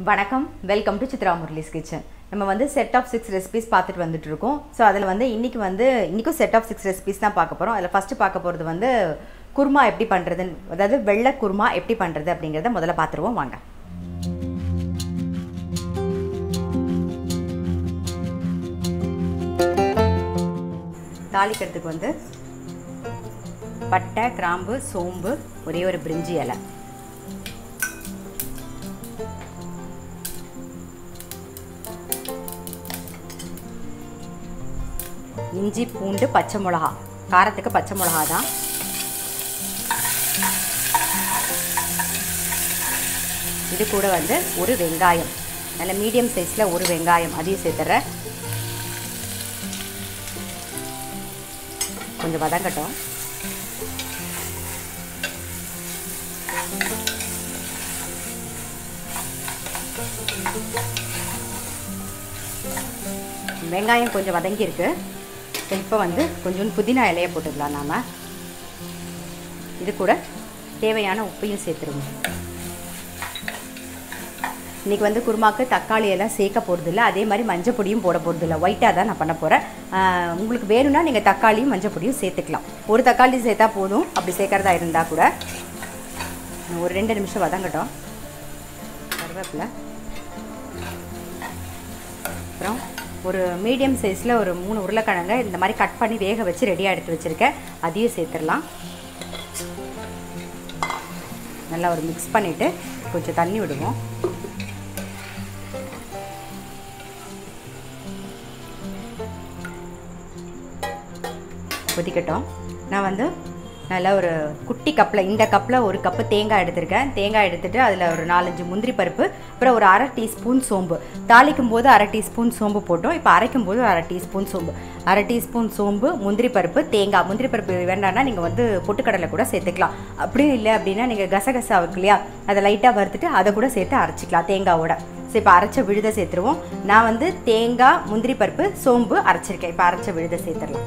வணக்கம் welcome to Chitra Murali's kitchen நம்ம வந்து செட் ஆஃப் சிக்ஸ் ரெசிபிஸ் பார்த்துட்டு வந்துட்டு இருக்கோம் ஸோ அதில் வந்து இன்னைக்கு வந்து இன்றைக்கும் செட் ஆஃப் சிக்ஸ் ரெசிபிஸ் தான் பார்க்க போகிறோம் அதில் ஃபஸ்ட்டு பார்க்க போகிறது வந்து குருமா எப்படி பண்ணுறதுன்னு அதாவது வெள்ளை குருமா எப்படி பண்ணுறது அப்படிங்கிறத முதல்ல பார்த்துருவோம் வாங்க தாளிக்கிறதுக்கு வந்து பட்டை கிராம்பு சோம்பு ஒரே ஒரு பிரிஞ்சி இலை இஞ்சி பூண்டு பச்சை மிளகா காரத்துக்கு பச்சை மிளகா தான் இது கூட வந்து ஒரு வெங்காயம் நல்ல மீடியம் சைஸில் ஒரு வெங்காயம் அதையும் சேர்த்துறேன் கொஞ்சம் வதங்கட்டும் வெங்காயம் கொஞ்சம் வதங்கியிருக்கு இப்போ வந்து கொஞ்சோண்டு புதினா இலையை போட்டுக்கலாம் நாம் இது கூட தேவையான உப்பையும் சேர்த்துருவோம் இன்றைக்கி வந்து குருமாக்கு தக்காளி எல்லாம் சேர்க்க போகிறதில்ல அதே மாதிரி மஞ்சள் பொடியும் போட போகிறதில்ல ஒயிட்டாக தான் நான் பண்ண போகிறேன் உங்களுக்கு வேணும்னா நீங்கள் தக்காளியும் மஞ்சள் பொடியும் சேர்த்துக்கலாம் ஒரு தக்காளி சேர்த்தா போதும் அப்படி சேர்க்குறதா இருந்தால் கூட ஒரு ரெண்டு நிமிஷம் வதங்கட்டும் கருவேப்பிலை அப்புறம் ஒரு மீடியம் சைஸில் ஒரு மூணு உருளைக்கிழங்க இந்த மாதிரி கட் பண்ணி வேக வச்சு ரெடியாக எடுத்து வச்சுருக்கேன் அதையும் சேர்த்துடலாம் நல்லா ஒரு மிக்ஸ் பண்ணிவிட்டு கொஞ்சம் தண்ணி விடுவோம் கொதிக்கட்டும் நான் வந்து நல்லா ஒரு குட்டி கப்பில் இந்த கப்பில் ஒரு கப்பு தேங்காய் எடுத்திருக்கேன் தேங்காய் எடுத்துகிட்டு அதில் ஒரு நாலஞ்சு முந்திரி பருப்பு அப்புறம் ஒரு அரை டீஸ்பூன் சோம்பு தாளிக்கும் போது அரை டீஸ்பூன் சோம்பு போட்டோம் இப்போ அரைக்கும் போது அரை டீஸ்பூன் சோம்பு அரை டீஸ்பூன் சோம்பு முந்திரி பருப்பு தேங்காய் முந்திரி பருப்பு வேண்டாம்னா நீங்கள் வந்து பொட்டுக்கடலை கூட சேர்த்துக்கலாம் அப்படியும் இல்லை அப்படின்னா நீங்கள் கசகசா இருக்கு இல்லையா அதை லைட்டாக வறுத்துட்டு அதை கூட சேர்த்து அரைச்சிக்கலாம் தேங்காவோட ஸோ இப்போ அரைச்ச விழுதை சேர்த்துருவோம் நான் வந்து தேங்காய் முந்திரி பருப்பு சோம்பு அரைச்சிருக்கேன் இப்போ அரைச்ச விழுதை சேர்த்துடலாம்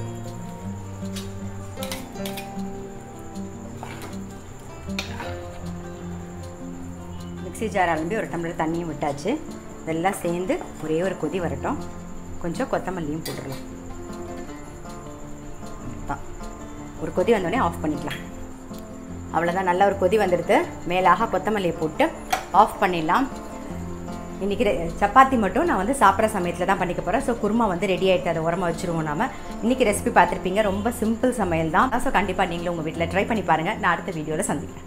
மிக்சி ஜார் அலம்பி ஒரு டம்ளர் தண்ணியும் விட்டாச்சு இதெல்லாம் சேர்ந்து ஒரே ஒரு கொதி வரட்டும் கொஞ்சம் கொத்தமல்லியும் போட்டுடலாம் தான் ஒரு கொதி வந்தோடனே ஆஃப் பண்ணிக்கலாம் அவ்வளோதான் நல்ல ஒரு கொதி வந்துடுது மேலாக கொத்தமல்லியை போட்டு ஆஃப் பண்ணிடலாம் இன்றைக்கி சப்பாத்தி மட்டும் நான் வந்து சாப்பிட்ற சமயத்தில் தான் பண்ணிக்க போகிறேன் ஸோ குருமா வந்து ரெடி ஆகிட்டு அதை உரமாக வச்சுருவோம் நாம இன்றைக்கி ரெசிபி பார்த்துருப்பீங்க ரொம்ப சிம்பிள் சமையல் தான் ஸோ கண்டிப்பாக நீங்களும் உங்கள் வீட்டில் ட்ரை பண்ணி பாருங்கள் நான் அடுத்த வீடியோவில் சந்திக்கிறேன்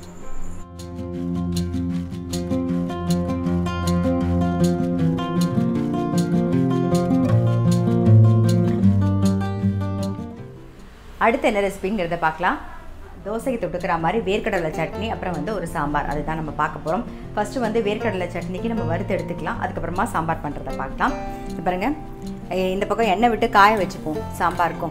அடுத்து என்ன ரெசிபிங்கிறத பார்க்கலாம் தோசைக்கு தொட்டுக்கிற மாதிரி வேர்க்கடலை சட்னி அப்புறம் வந்து ஒரு சாம்பார் அதுதான் நம்ம பார்க்க போகிறோம் ஃபஸ்ட்டு வந்து வேர்க்கடலை சட்னிக்கு நம்ம வறுத்து எடுத்துக்கலாம் அதுக்கப்புறமா சாம்பார் பண்ணுறத பார்க்கலாம் பாருங்கள் இந்த பக்கம் எண்ணெய் விட்டு காய வச்சுப்போம் சாம்பாருக்கும்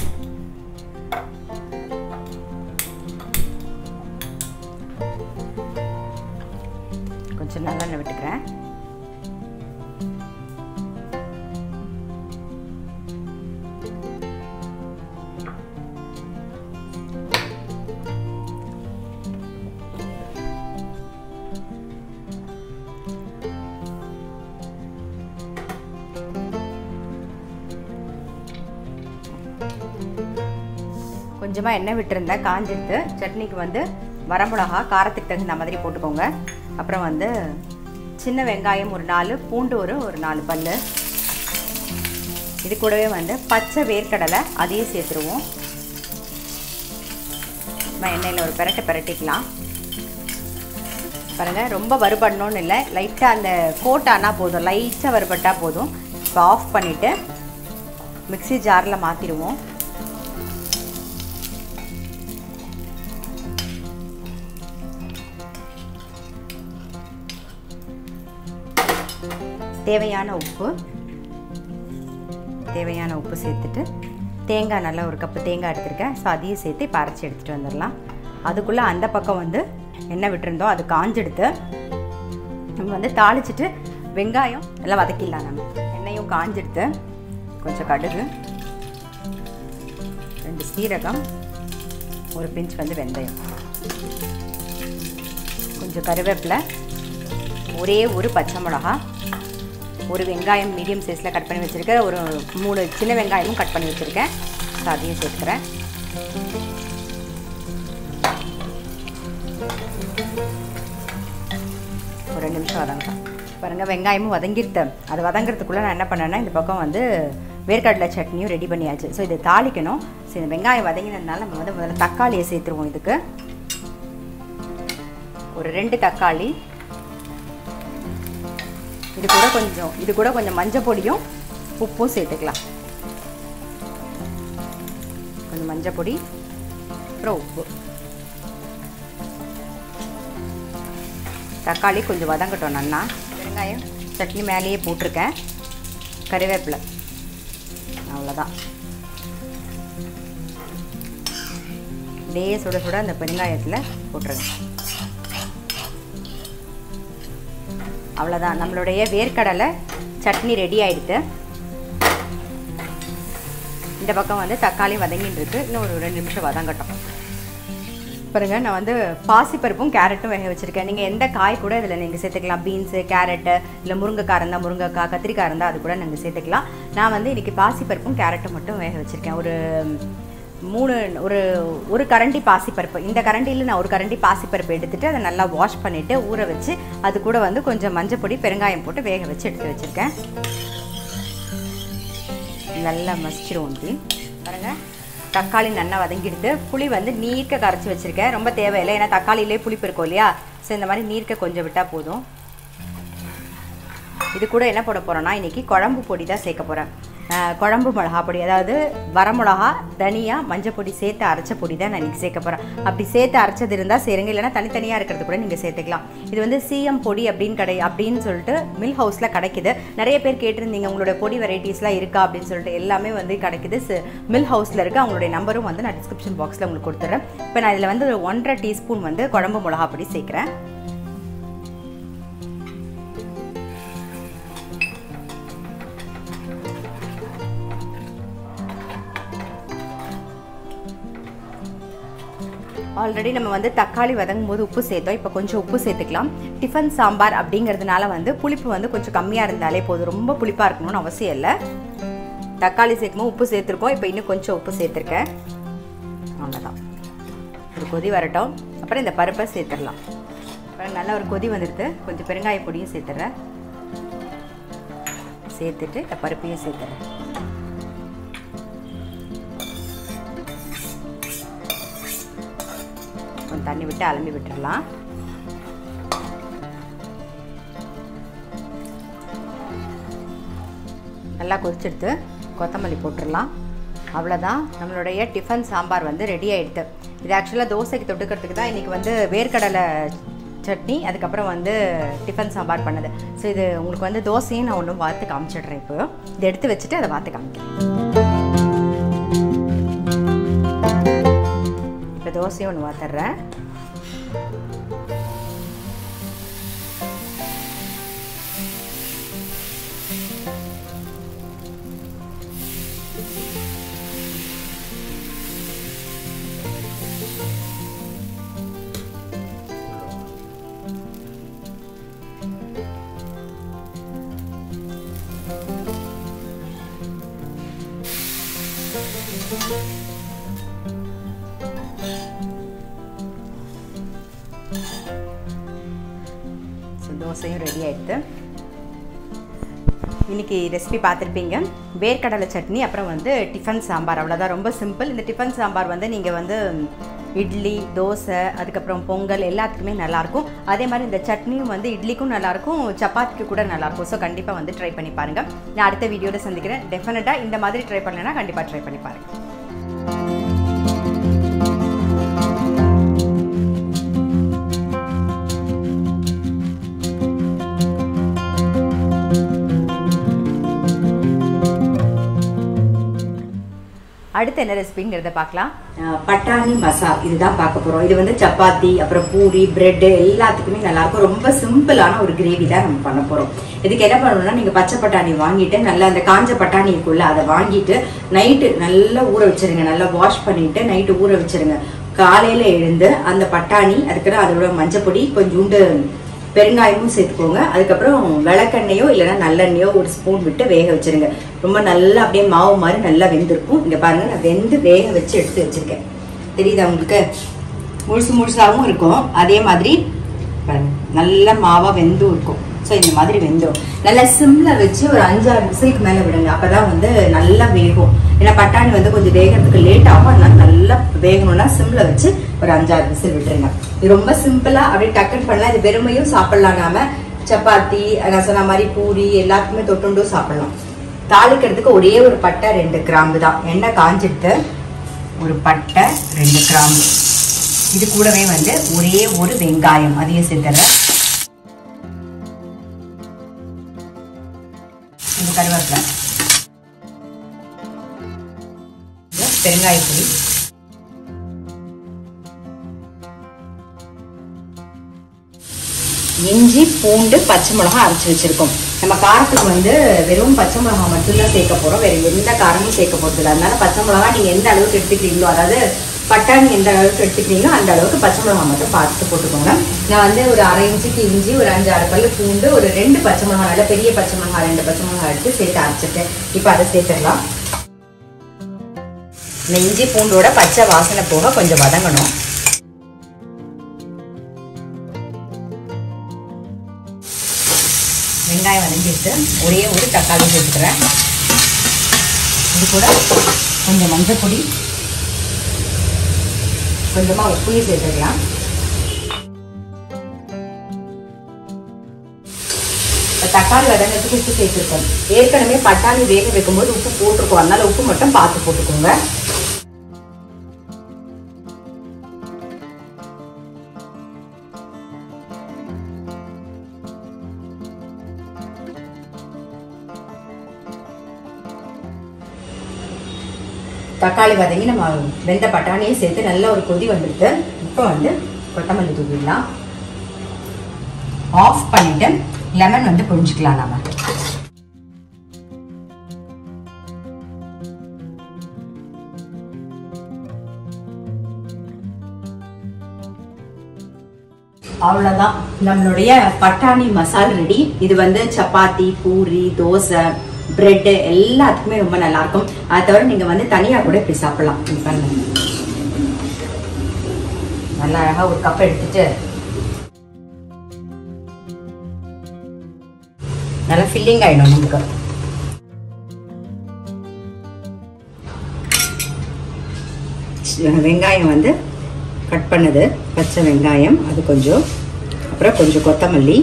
கொஞ்சம் நல்லெண்ணெய் விட்டுக்கிறேன் கொஞ்சமாக எண்ணெய் விட்டுருந்தேன் காஞ்சிடுது சட்னிக்கு வந்து வரமிளகா காரத்துக்கு தகுந்த மாதிரி போட்டுக்கோங்க அப்புறம் வந்து சின்ன வெங்காயம் ஒரு நாலு பூண்டு ஒரு ஒரு நாலு பல் இது கூடவே வந்து பச்சை வேர்க்கடலை அதையும் சேர்த்துருவோம் நம்ம எண்ணெயில் ஒரு பெரட்டை பெரட்டிக்கலாம் பாருங்கள் ரொம்ப வறுபடணும்னு இல்லை லைட்டாக அந்த கோட்டானா போதும் லைட்டாக வறுபட்டால் போதும் இப்போ ஆஃப் பண்ணிவிட்டு மிக்சி ஜாரில் மாற்றிடுவோம் தேவையான உப்பு தேவையான உப்பு சேர்த்துட்டு தேங்காய் நல்லா ஒரு கப்பு தேங்காய் எடுத்திருக்கேன் ஸோ அதையும் சேர்த்து இப்போ அரைச்சி எடுத்துகிட்டு வந்துடலாம் அதுக்குள்ளே அந்த பக்கம் வந்து எண்ணெய் விட்டுருந்தோம் அது காஞ்செடுத்து நம்ம வந்து தாளிச்சிட்டு வெங்காயம் எல்லாம் வதக்கிடலாம் நம்ம எண்ணெயும் காஞ்செடுத்து கொஞ்சம் கடுகு ரெண்டு சீரகம் ஒரு பிஞ்ச் வந்து வெந்தயம் கொஞ்சம் கருவேப்பிலை ஒரே ஒரு பச்சை மிளகா ஒரு வெங்காயம் மீடியம் சைஸில் கட் பண்ணி வச்சுருக்கேன் ஒரு மூணு சின்ன வெங்காயமும் கட் பண்ணி வச்சுருக்கேன் ஸோ அதையும் சேர்த்துக்கிறேன் ஒரு ரெண்டு நிமிஷம் வதங்கலாம் பாருங்கள் வெங்காயமும் வதங்கிருத்து அது வதங்கிறதுக்குள்ளே நான் என்ன பண்ணேன்னா இந்த பக்கம் வந்து வேர்க்கடலை சட்னியும் ரெடி பண்ணியாச்சு ஸோ இதை தாளிக்கணும் ஸோ இந்த வெங்காயம் வதங்கினதுனால நம்ம வந்து முதல்ல தக்காளியை சேர்த்துருவோம் இதுக்கு ஒரு ரெண்டு தக்காளி இது கூட கொஞ்சம் இது கூட கொஞ்சம் மஞ்சள் பொடியும் உப்பும் சேர்த்துக்கலாம் கொஞ்சம் மஞ்சள் பொடி அப்புறம் உப்பு தக்காளி கொஞ்சம் வதங்கட்டும் நன்னா வெங்காயம் சட்னி மேலேயே போட்டிருக்கேன் கறிவேப்பிலை அவ்வளோதான் அப்படியே சுட சுட அந்த பெருங்காயத்தில் போட்டுருங்க அவ்வளோதான் நம்மளுடைய வேர்க்கடலை சட்னி ரெடி ஆயிடுது இந்த பக்கம் வந்து தக்காளி வதங்கின்னு இருக்கு இன்னும் ஒரு ரெண்டு நிமிஷம் வதங்கட்டும் பாருங்க நான் வந்து பாசிப்பருப்பும் கேரட்டும் வேக வச்சுருக்கேன் நீங்கள் எந்த காய் கூட இதில் நீங்கள் சேர்த்துக்கலாம் பீன்ஸு கேரட்டு இல்லை முருங்கைக்காய் இருந்தால் முருங்கைக்காய் கத்திரிக்காய் இருந்தால் அது கூட நீங்கள் சேர்த்துக்கலாம் நான் வந்து இன்றைக்கி பாசிப்பருப்பும் கேரட்டும் மட்டும் வேக வச்சுருக்கேன் ஒரு மூணு ஒரு ஒரு கரண்டி பாசிப்பருப்பு இந்த கரண்டியில் நான் ஒரு கரண்டி பாசிப்பருப்பு எடுத்துகிட்டு அதை நல்லா வாஷ் பண்ணிவிட்டு ஊற வச்சு அது கூட வந்து கொஞ்சம் மஞ்சள் பொடி பெருங்காயம் போட்டு வேக வச்சு எடுத்து வச்சுருக்கேன் நல்லா மசிச்சிரும் ஒண்டி பாருங்கள் தக்காளி நல்லா வதங்கிடுது புளி வந்து நீர்க்க கரைச்சி வச்சுருக்கேன் ரொம்ப தேவையில்லை ஏன்னா தக்காளியிலே புளிப்பு இருக்கும் இல்லையா ஸோ இந்த மாதிரி நீர்க்க கொஞ்சம் விட்டால் போதும் இது கூட என்ன போட போகிறோன்னா இன்றைக்கி குழம்பு பொடி தான் சேர்க்க போகிறேன் குழம்பு மிளகா பொடி அதாவது வரமிளகா தனியா மஞ்சள் பொடி சேர்த்து அரைச்ச பொடி தான் நான் இன்றைக்கி சேர்க்க போகிறேன் அப்படி சேர்த்து அரைச்சது இருந்தால் சேருங்க இல்லைனா தனித்தனியாக இருக்கிறது கூட நீங்கள் சேர்த்துக்கலாம் இது வந்து சிஎம் பொடி அப்படின்னு கடை அப்படின்னு சொல்லிட்டு மில் ஹவுஸில் கிடைக்குது நிறைய பேர் கேட்டிருந்தீங்க உங்களோட பொடி வெரைட்டிஸ்லாம் இருக்கா அப்படின்னு சொல்லிட்டு எல்லாமே வந்து கிடைக்குது மில் ஹவுஸில் இருக்க அவங்களுடைய நம்பரும் வந்து நான் டிஸ்கிரிப்ஷன் பாக்ஸில் உங்களுக்கு கொடுத்துட்றேன் இப்போ நான் இதில் வந்து ஒரு ஒன்றரை டீஸ்பூன் வந்து குழம்பு மிளகா பொடி சேர்க்குறேன் ஆல்ரெடி நம்ம வந்து தக்காளி வதங்கும் போது உப்பு சேர்த்தோம் இப்போ கொஞ்சம் உப்பு சேர்த்துக்கலாம் டிஃபன் சாம்பார் அப்படிங்கிறதுனால வந்து புளிப்பு வந்து கொஞ்சம் கம்மியாக இருந்தாலே போதும் ரொம்ப புளிப்பாக இருக்கணும்னு அவசியம் இல்லை தக்காளி சேர்க்கும்போது உப்பு சேர்த்துருக்கோம் இப்போ இன்னும் கொஞ்சம் உப்பு சேர்த்துருக்கேன் அவ்வளோதான் ஒரு கொதி வரட்டும் அப்புறம் இந்த பருப்பை சேர்த்துடலாம் அப்புறம் நல்லா ஒரு கொதி வந்துடுது கொஞ்சம் பெருங்காய பொடியும் சேர்த்துட்றேன் சேர்த்துட்டு இந்த பருப்பையும் சேர்த்துறேன் கொஞ்சம் தண்ணி விட்டு அலம்பி விட்டுடலாம் நல்லா கொதிச்செடுத்து கொத்தமல்லி போட்டுடலாம் அவ்வளோதான் நம்மளுடைய டிஃபன் சாம்பார் வந்து ரெடி ஆகிடுது இது ஆக்சுவலாக தோசைக்கு தொட்டுக்கிறதுக்கு தான் இன்றைக்கி வந்து வேர்க்கடலை சட்னி அதுக்கப்புறம் வந்து டிஃபன் சாம்பார் பண்ணது ஸோ இது உங்களுக்கு வந்து தோசையும் நான் ஒன்றும் வாத்து காமிச்சிடுறேன் இப்போ இதை எடுத்து வச்சுட்டு அதை வாத்து காமிக்கிறேன் இப்போ தோசையும் ஒன்று வாத்துட்றேன் ஸோ தோசையும் ரெடி ஆயிடுது இன்னைக்கு ரெசிபி பார்த்துருப்பீங்க வேர்க்கடலை சட்னி அப்புறம் வந்து டிஃபன் சாம்பார் அவ்வளோதான் ரொம்ப சிம்பிள் இந்த டிஃபன் சாம்பார் வந்து நீங்கள் வந்து இட்லி தோசை அதுக்கப்புறம் பொங்கல் எல்லாத்துக்குமே நல்லாயிருக்கும் அதே மாதிரி இந்த சட்னியும் வந்து இட்லிக்கும் நல்லாயிருக்கும் சப்பாத்திக்கு கூட நல்லாயிருக்கும் ஸோ கண்டிப்பாக வந்து ட்ரை பண்ணி பாருங்கள் நான் அடுத்த வீடியோவில் சந்திக்கிறேன் டெஃபினட்டாக இந்த மாதிரி ட்ரை பண்ணலைன்னா கண்டிப்பாக ட்ரை பண்ணி பாருங்கள் அடுத்து என்ன ரெசிபிங்கிறத பார்க்கலாம் அஹ் பட்டாணி மசால் இதுதான் பார்க்க போறோம் இது வந்து சப்பாத்தி அப்புறம் பூரி பிரெட் எல்லாத்துக்குமே நல்லா இருக்கும் ரொம்ப சிம்பிளான ஒரு கிரேவி தான் நம்ம பண்ண போறோம் இதுக்கு என்ன பண்ணணும்னா நீங்க பச்சை பட்டாணி வாங்கிட்டு நல்லா அந்த காஞ்ச பட்டாணி இருக்குல்ல அதை வாங்கிட்டு நைட்டு நல்லா ஊற வச்சிருங்க நல்லா வாஷ் பண்ணிட்டு நைட்டு ஊற வச்சிருங்க காலையில எழுந்து அந்த பட்டாணி அதுக்கப்புறம் அதோட மஞ்சப்பொடி கொஞ்சோண்டு பெருங்காயமும் சேர்த்துக்கோங்க அதுக்கப்புறம் விளக்கெண்ணெயோ இல்லைன்னா நல்லெண்ணெயோ ஒரு ஸ்பூன் விட்டு வேக வச்சிருங்க ரொம்ப நல்லா அப்படியே மாவு மாதிரி நல்லா வெந்திருக்கும் இங்க பாருங்க நான் வெந்து வேக வச்சு எடுத்து வச்சிருக்கேன் தெரியுதா உங்களுக்கு முழுசு முழுசாகவும் இருக்கும் அதே மாதிரி பாருங்க நல்ல மாவா வெந்தும் இருக்கும் ஸோ இந்த மாதிரி வெந்துடும் நல்லா சிம்ல வச்சு ஒரு அஞ்சாறு விசிலுக்கு மேலே விடுங்க அப்பதான் வந்து நல்லா வேகும் ஏன்னா பட்டாணி வந்து கொஞ்சம் வேகிறதுக்கு லேட் ஆகும் அதனால நல்லா வேகணும்னா சிம்ல வச்சு ஒரு அஞ்சாறு விசில் விட்டுருங்க இது ரொம்ப சிம்பிளா அப்படியே டக்குன்னு பண்ணலாம் இது வெறுமையும் சாப்பிடலாம் நாம சப்பாத்தி நான் சொன்ன மாதிரி பூரி எல்லாத்துக்குமே தொட்டுண்டும் சாப்பிடலாம் தாளிக்கிறதுக்கு ஒரே ஒரு பட்டை ரெண்டு கிராம்பு தான் எண்ணெய் காஞ்சிட்டு ஒரு பட்டை ரெண்டு கிராம்பு இது கூடவே வந்து ஒரே ஒரு வெங்காயம் அதையும் சேர்த்துறேன் இந்த கருவேப்பிலை இது பெருங்காயப்பொடி இஞ்சி பூண்டு பச்சை மிளகா அரைச்சி வச்சிருக்கோம் நம்ம காரத்துக்கு வந்து வெறும் பச்சை மிளகா மட்டும்தான் சேர்க்க போறோம் வேற எந்த காரமும் சேர்க்க போறது இல்லை அதனால பச்சை மிளகா நீங்க எந்த அளவுக்கு எடுத்துக்கிறீங்களோ அதாவது பட்டாணி எந்த அளவுக்கு எடுத்துக்கிறீங்களோ அந்த அளவுக்கு பச்சை மிளகா மட்டும் பார்த்து போட்டுக்கோங்க நான் வந்து ஒரு அரை இன்ச்சுக்கு இஞ்சி ஒரு அஞ்சு ஆறு பல்லு பூண்டு ஒரு ரெண்டு பச்சை மிளகா நல்ல பெரிய பச்சை மிளகா ரெண்டு பச்சை மிளகா எடுத்து சேர்த்து அரைச்சிட்டேன் இப்போ அதை சேர்த்துடலாம் இந்த இஞ்சி பூண்டோட பச்சை வாசனை போக கொஞ்சம் வதங்கணும் வெங்காயம் வதங்கிட்டு ஒரே ஒரு தக்காளி சேர்த்துக்கிறேன் இது கூட கொஞ்சம் மஞ்சள் பொடி கொஞ்சமாக உப்பையும் சேர்த்துக்கலாம் இப்ப தக்காளி வதங்கிறதுக்கு உப்பு சேர்த்துருக்கோம் ஏற்கனவே பட்டாணி வேக வைக்கும்போது உப்பு போட்டிருக்கோம் அதனால உப்பு மட்டும் பார்த்து போட்டுக்கோங்க தக்காளி வதங்கி நம்ம வெந்த பட்டாணியை சேர்த்து நல்ல ஒரு கொதி வந்துடுது இப்போ வந்து கொத்தமல்லி தூவிடலாம் ஆஃப் பண்ணிட்டு லெமன் வந்து புரிஞ்சுக்கலாம் நாம அவ்வளோதான் நம்மளுடைய பட்டாணி மசால் ரெடி இது வந்து சப்பாத்தி பூரி தோசை பிரெட் எல்லாத்துக்குமே ரொம்ப நல்லா இருக்கும் அதை தவிர நீங்க வந்து தனியா கூட இப்படி சாப்பிடலாம் இது பாருங்க நல்லா அழகா ஒரு கப் எடுத்துட்டு நல்லா ஃபில்லிங் ஆயிடும் நமக்கு வெங்காயம் வந்து கட் பண்ணது பச்சை வெங்காயம் அது கொஞ்சம் அப்புறம் கொஞ்சம் கொத்தமல்லி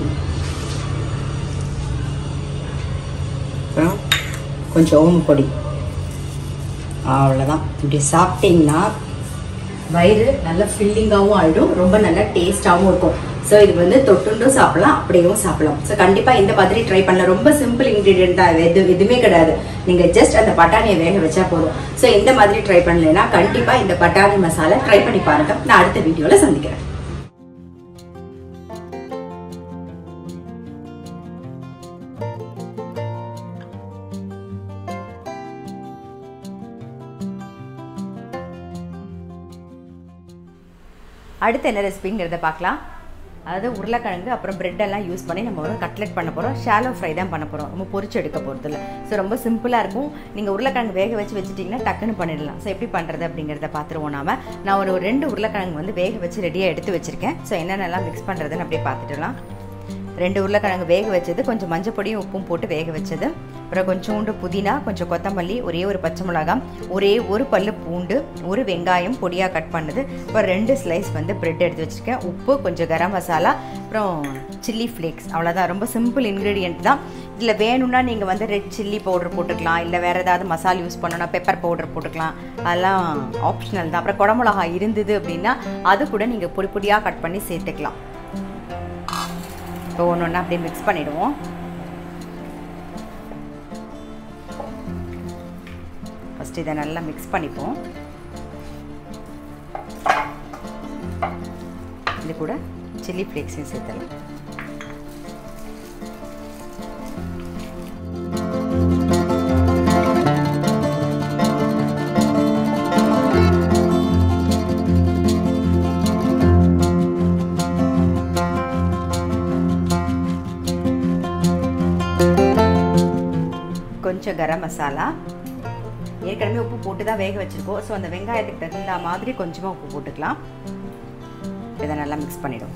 அப்புறம் கொஞ்சம் ஓம பொடி அவ்வளோதான் இப்படி சாப்பிட்டீங்கன்னா வயிறு நல்ல ஃபில்லிங்காகவும் ஆகிடும் ரொம்ப நல்லா டேஸ்டாகவும் இருக்கும் ஸோ இது வந்து தொட்டுண்டும் சாப்பிடலாம் அப்படியும் சாப்பிடலாம் ஸோ கண்டிப்பாக இந்த மாதிரி ட்ரை பண்ணலாம் ரொம்ப சிம்பிள் இன்க்ரீடியன்ட் தான் எது எதுவுமே கிடையாது நீங்கள் ஜஸ்ட் அந்த பட்டாணியை வேக வச்சா போதும் ஸோ இந்த மாதிரி ட்ரை பண்ணலைன்னா கண்டிப்பாக இந்த பட்டாணி மசாலா ட்ரை பண்ணி பாருங்க நான் அடுத்த வீடியோவில் சந்திக்கிறேன் அடுத்து என்ன ரெசிபிங்கிறத பார்க்கலாம் அதாவது உருளைக்கிழங்கு அப்புறம் பிரெட் எல்லாம் யூஸ் பண்ணி நம்ம ஒரு கட்லெட் பண்ண போகிறோம் ஷாலோ ஃப்ரை தான் பண்ண போகிறோம் ரொம்ப பொரிச்சு எடுக்க போகிறது இல்லை ஸோ ரொம்ப சிம்பிளாக இருக்கும் நீங்கள் உருளைக்கிழங்கு வேக வச்சு வச்சுட்டிங்கன்னா டக்குன்னு பண்ணிடலாம் ஸோ எப்படி பண்ணுறது அப்படிங்கிறத பார்த்துருவோம் நாம நான் ஒரு ரெண்டு உருளைக்கிழங்கு வந்து வேக வச்சு ரெடியாக எடுத்து வச்சுருக்கேன் ஸோ என்னென்னலாம் மிக்ஸ் பண்ணுறதுன்னு அப்படியே பார்த்துட்டுலாம் ரெண்டு உருளைக்கிழங்கு வேக வச்சது கொஞ்சம் மஞ்சள் பொடியும் உப்பும் போட்டு வேக வச்சது அப்புறம் கொஞ்சோண்டு புதினா கொஞ்சம் கொத்தமல்லி ஒரே ஒரு பச்சை மிளகாய் ஒரே ஒரு பல்லு பூண்டு ஒரு வெங்காயம் பொடியாக கட் பண்ணது அப்புறம் ரெண்டு ஸ்லைஸ் வந்து பிரெட் எடுத்து வச்சுருக்கேன் உப்பு கொஞ்சம் கரம் மசாலா அப்புறம் சில்லி ஃப்ளேக்ஸ் அவ்வளோதான் ரொம்ப சிம்பிள் இன்க்ரீடியன்ட் தான் இதில் வேணும்னா நீங்கள் வந்து ரெட் சில்லி பவுடர் போட்டுக்கலாம் இல்லை வேறு ஏதாவது மசாலா யூஸ் பண்ணணும்னா பெப்பர் பவுடர் போட்டுக்கலாம் அதெல்லாம் ஆப்ஷனல் தான் அப்புறம் குடமிளகா இருந்தது அப்படின்னா அது கூட நீங்கள் பொடி பொடியாக கட் பண்ணி சேர்த்துக்கலாம் இப்போ ஒன்று ஒன்றா அப்படியே மிக்ஸ் பண்ணிவிடுவோம் ஃபஸ்ட் இதை நல்லா மிக்ஸ் பண்ணிப்போம் இது கூட சில்லி ஃப்ளேக்ஸையும் சேர்த்துலாம் கொஞ்சம் கரம் மசாலா ஏற்கனவே உப்பு போட்டு தான் வேக வச்சுருக்கோம் ஸோ அந்த வெங்காயத்துக்கு தகுந்த மாதிரி கொஞ்சமாக உப்பு போட்டுக்கலாம் இதை நல்லா மிக்ஸ் பண்ணிவிடும்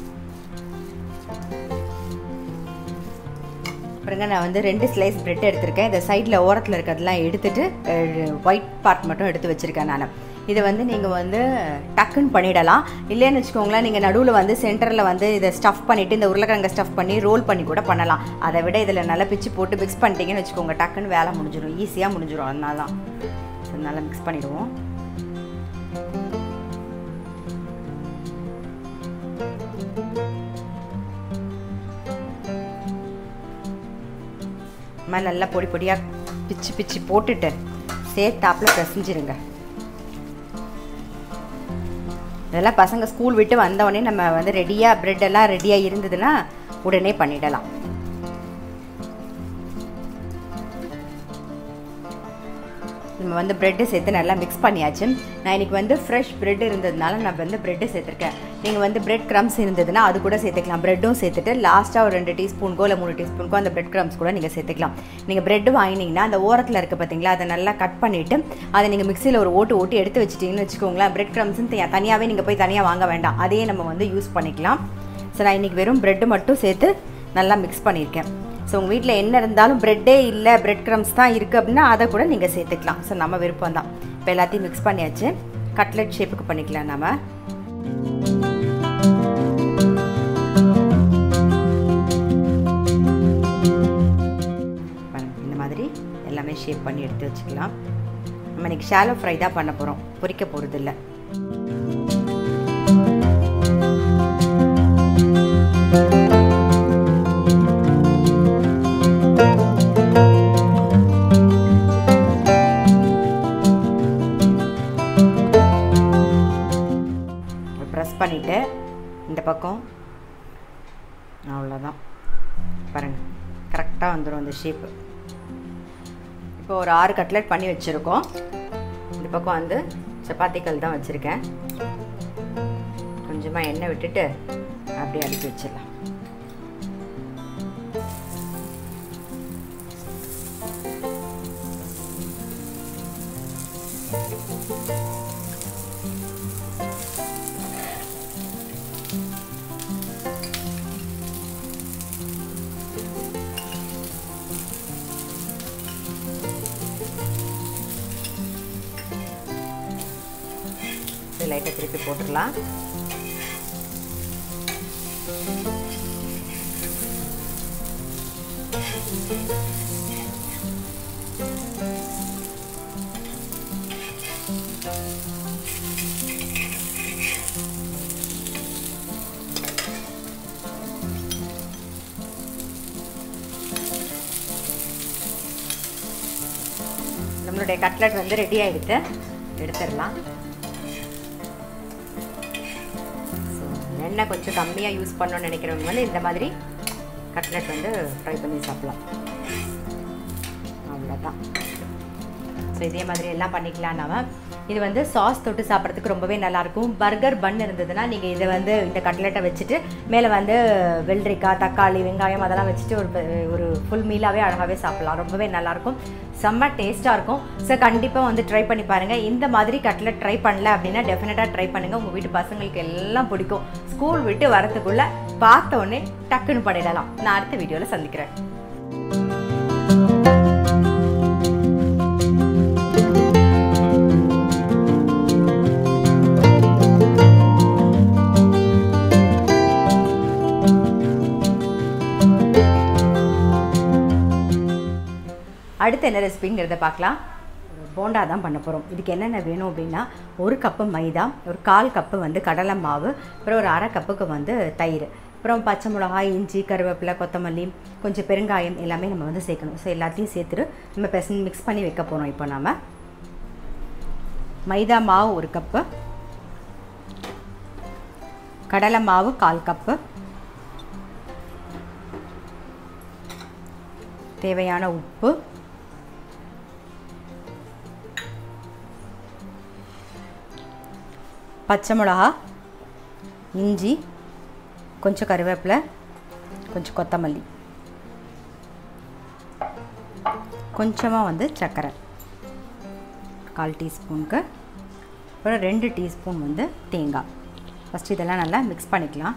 பாருங்க நான் வந்து ரெண்டு ஸ்லைஸ் பிரெட் எடுத்திருக்கேன் இந்த சைடில் ஓரத்தில் இருக்கிறதெல்லாம் எடுத்துட்டு ஒயிட் பார்ட் மட்டும் எடுத்து வச்சுருக்கேன் நான் இதை வந்து நீங்கள் வந்து டக்குன்னு பண்ணிடலாம் இல்லைன்னு வச்சுக்கோங்களேன் நீங்கள் நடுவில் வந்து சென்டரில் வந்து இதை ஸ்டஃப் பண்ணிவிட்டு இந்த உருளைக்கிழங்கை ஸ்டஃப் பண்ணி ரோல் பண்ணி கூட பண்ணலாம் அதை விட இதில் நல்லா பிச்சு போட்டு மிக்ஸ் பண்ணிட்டீங்கன்னு வச்சுக்கோங்க டக்குன்னு வேலை முடிஞ்சிடும் ஈஸியாக முடிஞ்சிடும் அதனால தான் ஸோ நல்லா மிக்ஸ் பண்ணிவிடுவோம் மாதிரி நல்லா பொடி பொடியாக பிச்சு பிச்சு போட்டுட்டு சேர்த்தாப்பில் பிசைஞ்சிருங்க இதெல்லாம் பசங்க ஸ்கூல் விட்டு வந்தவொடனே நம்ம வந்து ரெடியாக ப்ரெட் எல்லாம் ரெடியாக இருந்ததுன்னா உடனே பண்ணிடலாம் நம்ம வந்து ப்ரெட்டு சேர்த்து நல்லா மிக்ஸ் பண்ணியாச்சு நான் இன்றைக்கி வந்து ஃப்ரெஷ் ப்ரெட் இருந்ததுனால நான் வந்து ப்ரெட்டு சேர்த்துருக்கேன் நீங்கள் வந்து ப்ரெட் க்ரம்ஸ் இருந்ததுன்னா அது கூட சேர்த்துக்கலாம் ப்ரெட்டும் சேர்த்துட்டு லாஸ்ட்டாக ஒரு ரெண்டு டீஸ்பூன்க்கோ இல்லை மூணு டீஸ்பூன்க்கோ அந்த ப்ரெட் க்ரம்ஸ் கூட நீங்கள் சேர்த்துக்கலாம் நீங்கள் ப்ரெட் வாங்கினீங்கன்னா அந்த ஓரத்தில் இருக்க பார்த்தீங்களா அதை நல்லா கட் பண்ணிவிட்டு அதை நீங்கள் மிக்சியில் ஒரு ஓட்டு ஓட்டி எடுத்து வச்சிட்டிங்கன்னு வச்சுக்கோங்களேன் ப்ரெட் க்ரம்ஸ்னு தனியாகவே நீங்கள் போய் தனியாக வாங்க வேண்டாம் அதையே நம்ம வந்து யூஸ் பண்ணிக்கலாம் ஸோ நான் இன்றைக்கி வெறும் ப்ரெட்டு மட்டும் சேர்த்து நல்லா மிக்ஸ் பண்ணியிருக்கேன் ஸோ உங்கள் வீட்டில் என்ன இருந்தாலும் ப்ரெட்டே இல்லை ப்ரெட் க்ரம்ஸ் தான் இருக்குது அப்படின்னா அதை கூட நீங்கள் சேர்த்துக்கலாம் ஸோ நம்ம விருப்பம் தான் இப்போ எல்லாத்தையும் மிக்ஸ் பண்ணியாச்சு கட்லெட் ஷேப்புக்கு பண்ணிக்கலாம் நம்ம இந்த மாதிரி எல்லாமே ஷேப் பண்ணி எடுத்து வச்சுக்கலாம் நம்ம இன்றைக்கி ஷாலோ ஃப்ரை தான் பண்ண போகிறோம் பொரிக்க போகிறது இல்லை ப்ரெஸ் பண்ணிவிட்டு இந்த பக்கம் அவ்வளோதான் பாருங்கள் கரெக்டாக வந்துடும் அந்த ஷேப்பு இப்போ ஒரு ஆறு கட்லெட் பண்ணி வச்சுருக்கோம் இந்த பக்கம் வந்து சப்பாத்திக்கல் தான் வச்சுருக்கேன் கொஞ்சமாக எண்ணெய் விட்டுட்டு அப்படியே அடுக்கி வச்சிடலாம் லைட்டாக திருப்பி போட்டுடலாம் நம்மளுடைய கட்லெட் வந்து ரெடி ஆகிடுது எடுத்துடலாம் எண்ணெய் கொஞ்சம் கம்மியாக யூஸ் பண்ணணும்னு நினைக்கிறவங்க வந்து இந்த மாதிரி கட்லெட் வந்து ஃப்ரை பண்ணி சாப்பிடலாம் அவ்வளோதான் ஸோ இதே மாதிரி எல்லாம் பண்ணிக்கலாம் நாம இது வந்து சாஸ் தொட்டு சாப்பிட்றதுக்கு ரொம்பவே நல்லாயிருக்கும் பர்கர் பன் இருந்ததுன்னா நீங்கள் இதை வந்து இந்த கட்லெட்டை வச்சுட்டு மேலே வந்து வெள்ளரிக்காய் தக்காளி வெங்காயம் அதெல்லாம் வச்சுட்டு ஒரு ஒரு ஃபுல் மீலாகவே அழகாகவே சாப்பிட்லாம் ரொம்பவே நல்லாயிருக்கும் செம்ம டேஸ்ட்டாக இருக்கும் ஸோ கண்டிப்பாக வந்து ட்ரை பண்ணி பாருங்கள் இந்த மாதிரி கட்லெட் ட்ரை பண்ணல அப்படின்னா டெஃபினட்டாக ட்ரை பண்ணுங்கள் உங்கள் வீட்டு பசங்களுக்கு எல்லாம் பிடிக்கும் ஸ்கூல் விட்டு வரத்துக்குள்ளே பார்த்த உடனே டக்குன்னு பண்ணிடலாம் நான் அடுத்த வீடியோவில் சந்திக்கிறேன் அடுத்து என்ன ரெசிபிங்கிறத பார்க்கலாம் போண்டா தான் பண்ண போகிறோம் இதுக்கு என்னென்ன வேணும் அப்படின்னா ஒரு கப்பு மைதா ஒரு கால் கப்பு வந்து கடலை மாவு அப்புறம் ஒரு அரை கப்புக்கு வந்து தயிர் அப்புறம் பச்சை மிளகாய் இஞ்சி கருவேப்பிலை கொத்தமல்லி கொஞ்சம் பெருங்காயம் எல்லாமே நம்ம வந்து சேர்க்கணும் ஸோ எல்லாத்தையும் சேர்த்துட்டு நம்ம பெசன் மிக்ஸ் பண்ணி வைக்க போகிறோம் இப்போ நாம் மைதா மாவு ஒரு கப்பு கடலை மாவு கால் கப்பு தேவையான உப்பு பச்சை மிளகா இஞ்சி கொஞ்சம் கருவேப்பிலை கொஞ்சம் கொத்தமல்லி கொஞ்சமாக வந்து சர்க்கரை கால் டீஸ்பூனுக்கு அப்புறம் ரெண்டு டீஸ்பூன் வந்து தேங்காய் ஃபஸ்ட்டு இதெல்லாம் நல்லா மிக்ஸ் பண்ணிக்கலாம்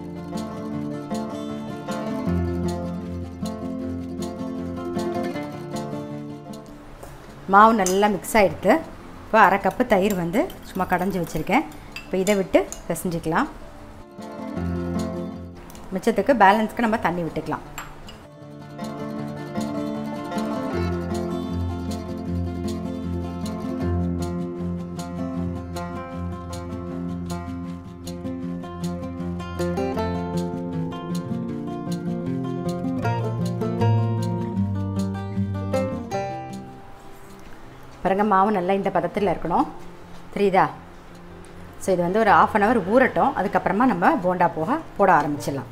மாவு நல்லா மிக்ஸ் ஆகிடுது இப்போ அரை கப்பு தயிர் வந்து சும்மா கடைஞ்சி வச்சுருக்கேன் இப்போ இதை விட்டு பிசைஞ்சிக்கலாம் மிச்சத்துக்கு பேலன்ஸ்க்கு நம்ம தண்ணி விட்டுக்கலாம் பாருங்க மாவு நல்லா இந்த பதத்தில் இருக்கணும் தெரியுதா ஸோ இது வந்து ஒரு ஆஃப் அன் ஹவர் ஊறட்டும் அதுக்கப்புறமா நம்ம போண்டா போக போட ஆரம்பிச்சிடலாம்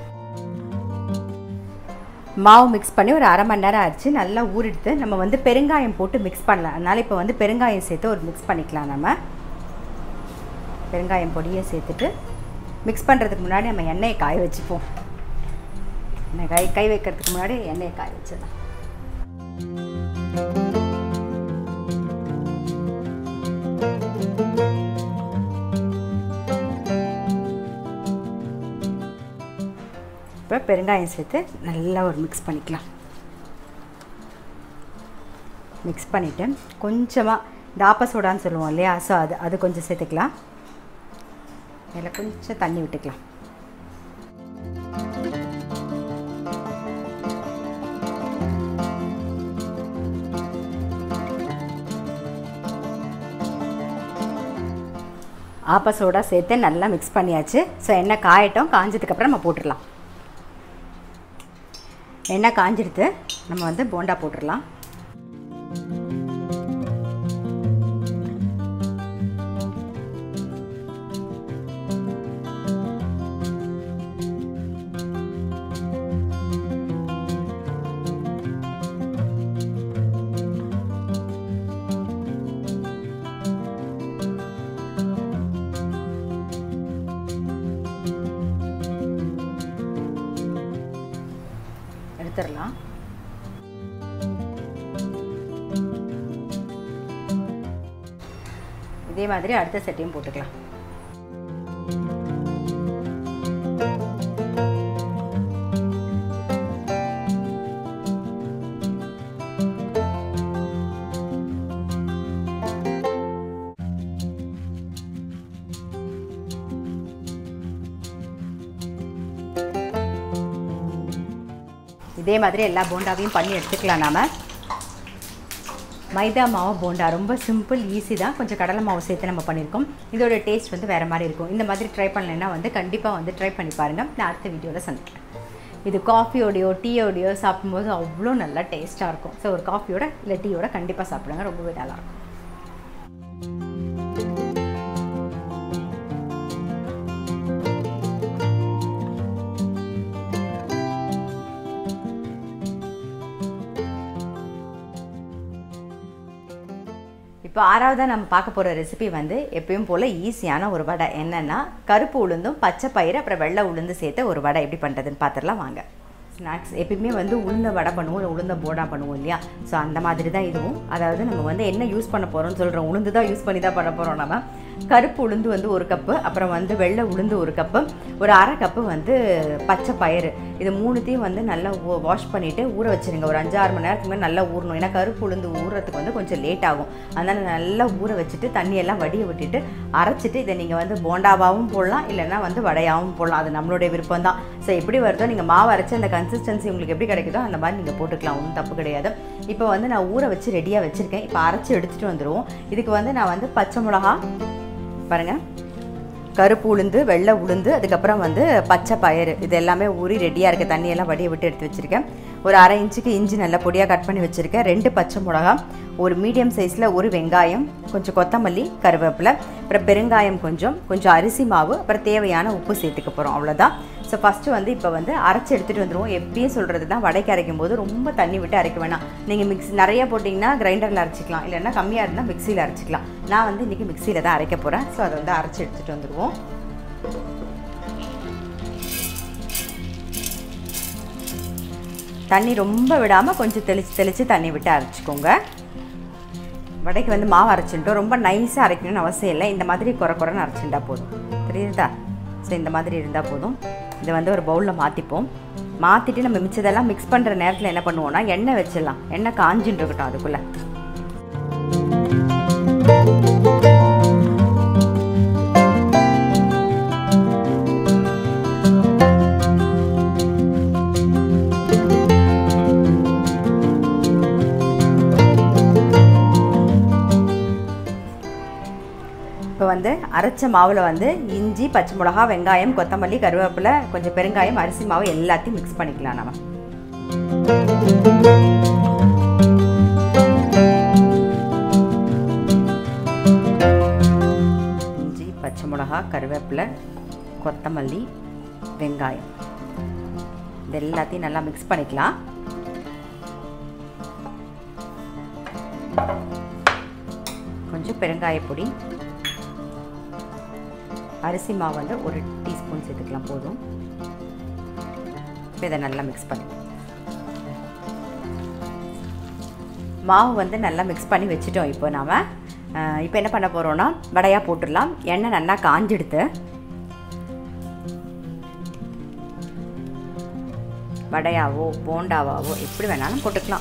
மாவு மிக்ஸ் பண்ணி ஒரு அரை மணி நேரம் ஆச்சு நல்லா ஊறிடுத்து நம்ம வந்து பெருங்காயம் போட்டு மிக்ஸ் பண்ணலாம் அதனால் இப்போ வந்து பெருங்காயம் சேர்த்து ஒரு மிக்ஸ் பண்ணிக்கலாம் நம்ம பெருங்காயம் பொடியை சேர்த்துட்டு மிக்ஸ் பண்ணுறதுக்கு முன்னாடி நம்ம எண்ணெயை காய வச்சுப்போம் எண்ணெய் கை கை வைக்கிறதுக்கு முன்னாடி எண்ணெயை காய வச்சிடலாம் இப்போ பெருங்காயம் சேர்த்து நல்லா ஒரு மிக்ஸ் பண்ணிக்கலாம் மிக்ஸ் பண்ணிவிட்டு கொஞ்சமாக இந்த ஆப்பசோடான்னு சொல்லுவோம் இல்லையா ஸோ அது அது கொஞ்சம் சேர்த்துக்கலாம் அதில் கொஞ்சம் தண்ணி விட்டுக்கலாம் ஆப்பசோடா சேர்த்து நல்லா மிக்ஸ் பண்ணியாச்சு ஸோ எண்ணெய் காயட்டும் காஞ்சதுக்கப்புறம் நம்ம போட்டுடலாம் எண்ணெய் காஞ்சிடுத்து நம்ம வந்து போண்டா போட்டுடலாம் எடுத்துடலாம் இதே மாதிரி அடுத்த செட்டையும் போட்டுக்கலாம் இதே மாதிரி எல்லா போண்டாவையும் பண்ணி எடுத்துக்கலாம் நாம் மைதா மாவு போண்டா ரொம்ப சிம்பிள் ஈஸி தான் கொஞ்சம் கடலை மாவு சேர்த்து நம்ம பண்ணியிருக்கோம் இதோட டேஸ்ட் வந்து வேறு மாதிரி இருக்கும் இந்த மாதிரி ட்ரை பண்ணலைன்னா வந்து கண்டிப்பாக வந்து ட்ரை பண்ணி பாருங்கள் நான் அடுத்த வீடியோவில் சந்திக்கிறேன் இது காஃபியோடையோ டீயோடையோ சாப்பிடும்போது அவ்வளோ நல்லா டேஸ்ட்டாக இருக்கும் ஸோ ஒரு காஃபியோட இல்லை டீயோட கண்டிப்பாக சாப்பிடுங்க ரொம்பவே நல்லாயிருக்கும் இப்போ ஆறாவதாக நம்ம பார்க்க போகிற ரெசிபி வந்து எப்பயும் போல் ஈஸியான ஒரு வடை என்னென்னா கருப்பு உளுந்தும் பச்சை பயிறு அப்புறம் வெள்ளை உளுந்து சேர்த்து ஒரு வடை எப்படி பண்ணுறதுன்னு பார்த்துடலாம் வாங்க ஸ்நாக்ஸ் எப்பயுமே வந்து உளுந்த வடை பண்ணுவோம் இல்லை உளுந்த போடா பண்ணுவோம் இல்லையா ஸோ அந்த மாதிரி தான் இதுவும் அதாவது நம்ம வந்து என்ன யூஸ் பண்ண போகிறோம்னு சொல்கிறோம் உளுந்து தான் யூஸ் பண்ணி தான் பண்ண போகிறோம் நம்ம கருப்பு உளுந்து வந்து ஒரு கப்பு அப்புறம் வந்து வெள்ளை உளுந்து ஒரு கப்பு ஒரு அரை கப்பு வந்து பச்சை பயிறு இது மூணுத்தையும் வந்து நல்லா வாஷ் பண்ணிவிட்டு ஊற வச்சுருங்க ஒரு அஞ்சு ஆறு மணி நேரத்துக்கு மேலே நல்லா ஊறணும் ஏன்னா கருப்பு உளுந்து ஊறுறதுக்கு வந்து கொஞ்சம் லேட் ஆகும் அதனால் நல்லா ஊற வச்சுட்டு தண்ணியெல்லாம் வடிய விட்டுட்டு அரைச்சிட்டு இதை நீங்கள் வந்து போண்டாவாகவும் போடலாம் இல்லைன்னா வந்து வடையாகவும் போடலாம் அது நம்மளுடைய விருப்பம் தான் ஸோ எப்படி வருதோ நீங்கள் மாவு அரைச்சி அந்த கன்சிஸ்டன்சி உங்களுக்கு எப்படி கிடைக்குதோ அந்த மாதிரி நீங்கள் போட்டுக்கலாம் ஒன்றும் தப்பு கிடையாது இப்போ வந்து நான் ஊற வச்சு ரெடியாக வச்சுருக்கேன் இப்போ அரைச்சி எடுத்துகிட்டு வந்துடுவோம் இதுக்கு வந்து நான் வந்து பச்சை மிளகா பாருங்கள் கருப்பு உளுந்து வெள்ளை உளுந்து அதுக்கப்புறம் வந்து பச்சை பயிறு இது எல்லாமே ஊறி ரெடியாக இருக்க தண்ணியெல்லாம் வடிய விட்டு எடுத்து வச்சுருக்கேன் ஒரு அரை இன்ச்சுக்கு இஞ்சி நல்லா பொடியாக கட் பண்ணி வச்சுருக்கேன் ரெண்டு பச்சை மிளகா ஒரு மீடியம் சைஸில் ஒரு வெங்காயம் கொஞ்சம் கொத்தமல்லி கருவேப்பிலை அப்புறம் பெருங்காயம் கொஞ்சம் கொஞ்சம் அரிசி மாவு அப்புறம் தேவையான உப்பு சேர்த்துக்க போகிறோம் அவ்வளோதான் ஸோ ஃபஸ்ட்டு வந்து இப்போ வந்து அரைச்சி எடுத்துகிட்டு வந்துடுவோம் எப்பயும் சொல்கிறது தான் வடைக்கு அரைக்கும் போது ரொம்ப தண்ணி விட்டு அரைக்க வேணாம் நீங்கள் மிக்ஸ் நிறைய போட்டிங்கன்னா கிரைண்டரில் அரைச்சிக்கலாம் இல்லைன்னா கம்மியாக இருந்தால் மிக்சியில் அரைச்சிக்கலாம் நான் வந்து இன்றைக்கி மிக்சியில் தான் அரைக்க போகிறேன் ஸோ அதை வந்து அரைச்சி எடுத்துகிட்டு வந்துடுவோம் தண்ணி ரொம்ப விடாமல் கொஞ்சம் தெளித்து தெளித்து தண்ணி விட்டு அரைச்சிக்கோங்க வடைக்கு வந்து மாவு அரைச்சிட்டோம் ரொம்ப நைஸாக அரைக்கணும்னு அவசியம் இல்லை இந்த மாதிரி குறை குறைன்னு அரைச்சிட்டா போதும் தெரியுதா ஸோ இந்த மாதிரி இருந்தால் போதும் இதை வந்து ஒரு பவுலில் மாற்றிப்போம் மாற்றிட்டு நம்ம மிச்சதெல்லாம் மிக்ஸ் பண்ணுற நேரத்தில் என்ன பண்ணுவோம்னா எண்ணெய் வச்சிடலாம் எண்ணெய் காஞ்சின்னு இருக்கட்டும் அதுக்குள்ளே இப்போ வந்து அரைச்ச மாவில் வந்து இஞ்சி பச்சை மிளகா வெங்காயம் கொத்தமல்லி கருவேப்பிலை கொஞ்சம் பெருங்காயம் அரிசி மாவு எல்லாத்தையும் மிக்ஸ் பண்ணிக்கலாம் நம்ம இஞ்சி பச்சை மிளகா கருவேப்பிலை கொத்தமல்லி வெங்காயம் இது எல்லாத்தையும் நல்லா மிக்ஸ் பண்ணிக்கலாம் கொஞ்சம் பெருங்காய பொடி அரிசி மாவு வந்து ஒரு டீஸ்பூன் சேர்த்துக்கலாம் போதும் இப்போ இதை நல்லா மிக்ஸ் பண்ணி மாவு வந்து நல்லா மிக்ஸ் பண்ணி வச்சுட்டோம் இப்போ நாம் இப்போ என்ன பண்ண போகிறோன்னா வடையாக போட்டுடலாம் எண்ணெய் நல்லா காஞ்செடுத்து வடையாவோ போண்டாவாவோ எப்படி வேணாலும் போட்டுக்கலாம்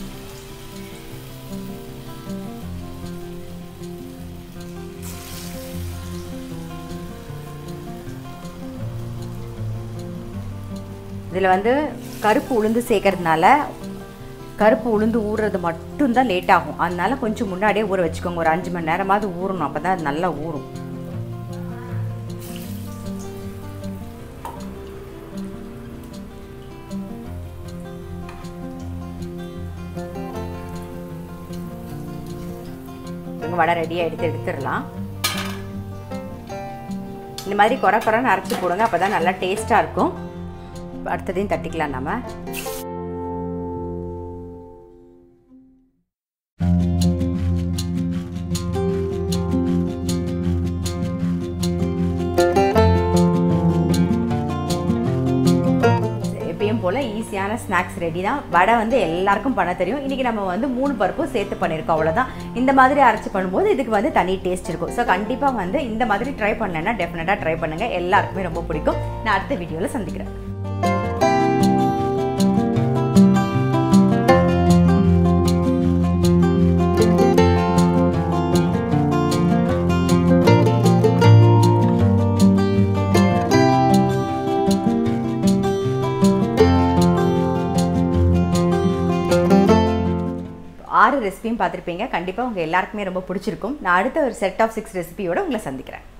இதில் வந்து கருப்பு உளுந்து சேர்க்கறதுனால கருப்பு உளுந்து ஊறுறது மட்டும்தான் லேட் ஆகும் அதனால கொஞ்சம் முன்னாடியே ஊற வச்சுக்கோங்க ஒரு அஞ்சு மணி நேரமாவது ஊறணும் அப்போ தான் அது நல்லா ஊறும் எங்கள் வடை ரெடியாக எடுத்து எடுத்துடலாம் இந்த மாதிரி குறை குறைன்னு அரைச்சி போடுங்க அப்போ தான் நல்லா டேஸ்ட்டாக இருக்கும் அடுத்ததையும் தட்டிக்கலாம் நம்ம எப்பயும் போல் ஈஸியான ஸ்நாக்ஸ் ரெடி தான் வடை வந்து எல்லாருக்கும் பண்ண தெரியும் இன்றைக்கி நம்ம வந்து மூணு பருப்பும் சேர்த்து பண்ணியிருக்கோம் அவ்வளோதான் இந்த மாதிரி அரைச்சி பண்ணும்போது இதுக்கு வந்து தனி டேஸ்ட் இருக்கும் ஸோ கண்டிப்பாக வந்து இந்த மாதிரி ட்ரை பண்ணலைன்னா டெஃபினட்டாக ட்ரை பண்ணுங்கள் எல்லாருக்குமே ரொம்ப பிடிக்கும் நான் அடுத்த வீடியோவில் சந்திக்கிறேன் ஆறு ரெசிபியும் பார்த்துருப்பீங்க கண்டிப்பாக உங்கள் எல்லாருக்குமே ரொம்ப பிடிச்சிருக்கும் நான் அடுத்த ஒரு செட் ஆஃப் சிக்ஸ் ரெசிபியோட உங்களை சந்திக்கிறேன்